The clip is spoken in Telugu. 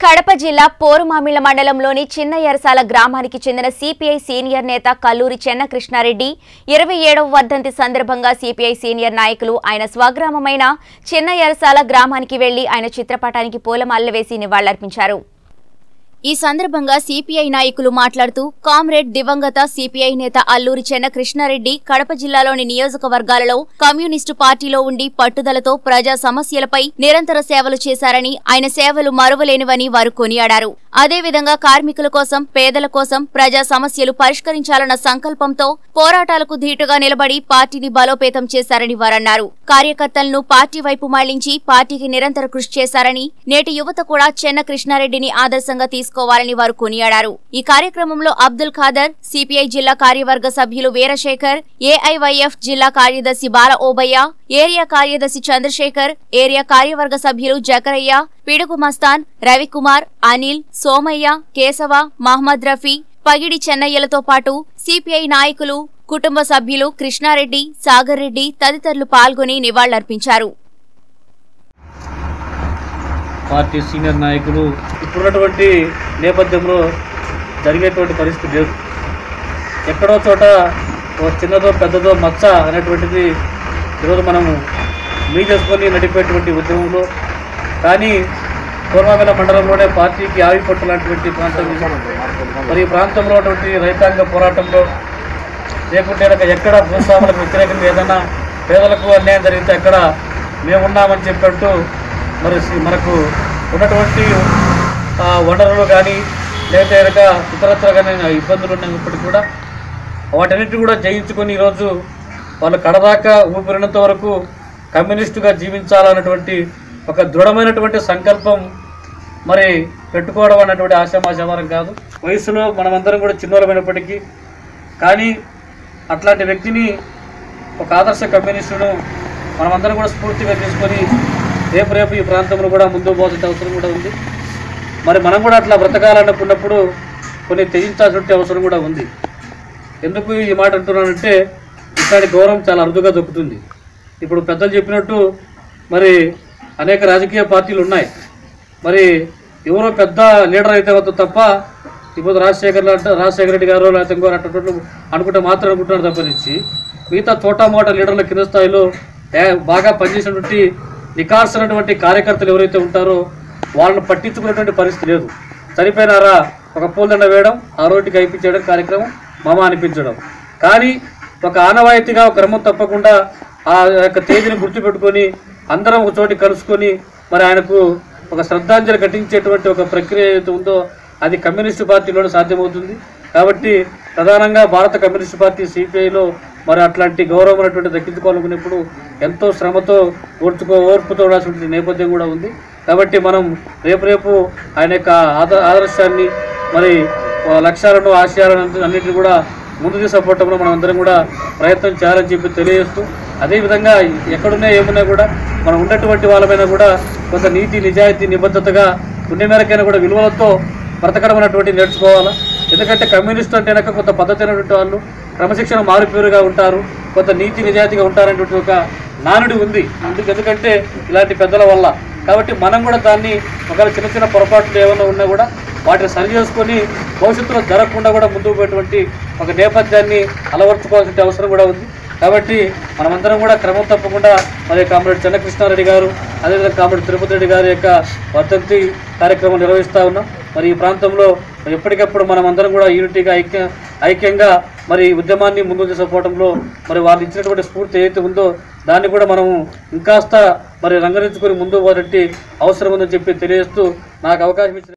కడప జిల్లా పోరుమామిళ్ల మండలంలోని చిన్న ఎరసాల గ్రామానికి చెందిన సిపిఐ సీనియర్ నేత కల్లూరి చెన్నకృష్ణారెడ్డి ఇరవై ఏడవ వర్ధంతి సందర్భంగా సిపిఐ సీనియర్ నాయకులు ఆయన స్వగ్రామమైన చిన్న ఎరసాల గ్రామానికి వెళ్లి ఆయన చిత్రపటానికి పూలమాలలు వేసి నివాళులర్పించారు ఈ సందర్భంగా సిపిఐ నాయకులు మాట్లాడుతూ కామ్రేడ్ దివంగత సిపిఐ నేత అల్లూరి చెన్నకృష్ణారెడ్డి కడప జిల్లాలోని నియోజకవర్గాలలో కమ్యూనిస్టు పార్టీలో ఉండి పట్టుదలతో ప్రజా సమస్యలపై నిరంతర సేవలు చేశారని ఆయన సేవలు మరువలేనివని వారు కొనియాడారు అదేవిధంగా కార్మికుల కోసం పేదల కోసం ప్రజా సమస్యలు పరిష్కరించాలన్న సంకల్పంతో పోరాటాలకు ధీటుగా నిలబడి పార్టీని బలోపేతం చేశారని వారన్నారు కార్యకర్తలను పార్టీ వైపు మళ్లించి పార్టీకి నిరంతర కృషి చేశారని నేటి యువత కూడా చెన్న కృష్ణారెడ్డిని ఆదర్శంగా తీసుకోవాలని వారు కొనియాడారు ఈ కార్యక్రమంలో అబ్దుల్ ఖాదర్ సిపిఐ జిల్లా కార్యవర్గ సభ్యులు వీరశేఖర్ ఏఐవైఎఫ్ జిల్లా కార్యదర్శి బాల ఓబయ్య ఏరియా కార్యదర్శి చంద్రశేఖర్ ఏరియా కార్యవర్గ సభ్యులు జకరయ్య పిడుగు మస్తాన్ రవికుమార్ అనిల్ సోమయ్య కేశవ మహమ్మద్ రఫీ పగిడి చెన్నయ్యలతో పాటు సిపిఐ నాయకులు కుటుంబ సభ్యులు కృష్ణారెడ్డి సాగర్ రెడ్డి తదితరులు పాల్గొని నివాళులర్పించారు పార్టీ సీనియర్ నాయకులు ఇప్పుడున్నటువంటి నేపథ్యంలో జరిగేటువంటి పరిస్థితి లేదు ఎక్కడో చోట ఓ చిన్నదో పెద్దదో మచ్చ అనేటువంటిది ఈరోజు మనము మీ చేసుకొని నడిపేటువంటి ఉద్యమంలో కానీ పూర్వగల మండలంలోనే పార్టీకి ఆవిపట్టు లాంటిటువంటి ప్రాంతం ఇది. మరి ఈ ప్రాంతంలో ఉన్నటువంటి రైతాంగ పోరాటంలో లేకుంటే కనుక ఎక్కడ భూస్వాములకు వ్యతిరేకంగా ఏదైనా పేదలకు అన్యాయం జరిగితే అక్కడ మేమున్నామని చెప్పంటూ మరి సి- మనకు ఉన్నటువంటి ఆ, వనరులు కానీ లేకపోతే కనుక ఇతరత్ర కానీ ఇబ్బందులు ఉన్నప్పటికీ కూడా వాటన్నిటి కూడా జయించుకొని ఈరోజు వాళ్ళు కడదాకా ఊపిరినంత వరకు కమ్యూనిస్టుగా జీవించాలన్నటువంటి ఒక దృఢమైనటువంటి సంకల్పం మరి పెట్టుకోవడం అన్నటువంటి ఆశామాశావరం కాదు వయసులో మనమందరం కూడా చిన్నోరమైనప్పటికీ కానీ అట్లాంటి వ్యక్తిని ఒక ఆదర్శ కమ్యూనిస్టును మనమందరం కూడా స్ఫూర్తిగా తీసుకొని రేపు రేపు ఈ ప్రాంతంలో కూడా ముందుకు పోవాల్సిన అవసరం కూడా ఉంది మరి మనం కూడా అట్లా బ్రతకాలనుకున్నప్పుడు కొన్ని త్యజించాల్సిన అవసరం కూడా ఉంది ఎందుకు ఈ మాట అంటున్నానంటే ఇట్లాంటి గౌరవం చాలా అరుదుగా దొక్కుతుంది ఇప్పుడు పెద్దలు చెప్పినట్టు మరి అనేక రాజకీయ పార్టీలు ఉన్నాయి మరి ఎవరో పెద్ద లీడర్ అయితే అవుతుంది తప్ప ఇప్పుడు రాజశేఖర్ లాంటి రాజశేఖర రెడ్డి గారు లేకపోతే ఇంకో అటువంటి అనుకుంటే మాత్రం అనుకుంటున్నారు తప్పనిచ్చి మిగతా తోటా మోట లీడర్ల కింద స్థాయిలో ఏ- బాగా పనిచేసినటువంటి నికార్సినటువంటి కార్యకర్తలు ఎవరైతే ఉంటారో వాళ్ళని పట్టించుకునేటువంటి పరిస్థితి లేదు చనిపోయినారా ఒక పూలదండ వేయడం ఆ రోడ్డుకి అయిపించడం కార్యక్రమం మమ అనిపించడం కానీ ఒక ఆనవాయితీగా ఒక క్రమం తప్పకుండా ఆ యొక్క తేదీని గుర్తుపెట్టుకొని అందరం ఒక చోటి కలుసుకొని మరి ఆయనకు ఒక శ్రద్ధాంజలి ఘటించేటువంటి ఒక ప్రక్రియ ఏదైతే ఉందో అది కమ్యూనిస్టు పార్టీలోనే సాధ్యమవుతుంది కాబట్టి ప్రధానంగా భారత కమ్యూనిస్టు పార్టీ సిపిఐలో మరి అట్లాంటి గౌరవం అనేటువంటి దక్కించుకోవాలనుకున్నప్పుడు ఎంతో శ్రమతో ఓర్చుకో ఓర్పుతో ఉండాల్సిన నేపథ్యం కూడా ఉంది కాబట్టి మనం రేపు రేపు ఆయన యొక్క ఆద ఆదర్శాన్ని మరి ఆ లక్ష్యాలను ఆశయాలను అన్నింటినీ కూడా ముందు తీసుకుపోవటంలో మనం అందరం కూడా ప్రయత్నం చేయాలని చెప్పి తెలియజేస్తూ అదేవిధంగా ఎక్కడున్నా ఏమున్నా కూడా మనం ఉన్నటువంటి వాళ్ళమైనా కూడా కొంత నీతి నిజాయితీ నిబద్ధతగా ఉండే మేరకైనా కూడా విలువలతో బ్రతకడం అనేటువంటి నేర్చుకోవాలా ఎందుకంటే కమ్యూనిస్ట్ అంటే కనుక కొంత పద్ధతి అయినటువంటి వాళ్ళు క్రమశిక్షణ మారుపేరుగా ఉంటారు కొంత నీతి నిజాయితీగా ఉంటారనేటువంటి ఒక నానుడి ఉంది అందుకు ఎందుకంటే ఇలాంటి పెద్దల వల్ల కాబట్టి మనం కూడా దాన్ని ఒకవేళ చిన్న చిన్న పొరపాట్లు ఏమైనా ఉన్నా కూడా వాటిని సరి చేసుకొని భవిష్యత్తులో జరగకుండా కూడా ముందుకు పోయేటువంటి ఒక నేపథ్యాన్ని అలవర్చుకోవాల్సిన అవసరం కూడా ఉంది కాబట్టి మనమందరం కూడా క్రమం తప్పకుండా మరి కామ్రేడ్ చెన్నకృష్ణారెడ్డి గారు అదేవిధంగా కామ్రేడ్ తిరుపతి రెడ్డి గారి యొక్క వర్ధంతి కార్యక్రమం నిర్వహిస్తూ ఉన్నాం మరి ఈ ప్రాంతంలో ఎప్పటికప్పుడు మనం అందరం కూడా యూనిటీగా ఐక్య ఐక్యంగా మరి ఈ ఉద్యమాన్ని ముందుకు తీసుకుపోవడంలో మరి వాళ్ళు ఇచ్చినటువంటి స్ఫూర్తి ఏదైతే ఉందో దాన్ని కూడా మనము ఇంకాస్త మరి రంగరించుకొని ముందుకు పోవాలంటే అవసరం ఉందని చెప్పి తెలియజేస్తూ నాకు అవకాశం ఇచ్చిన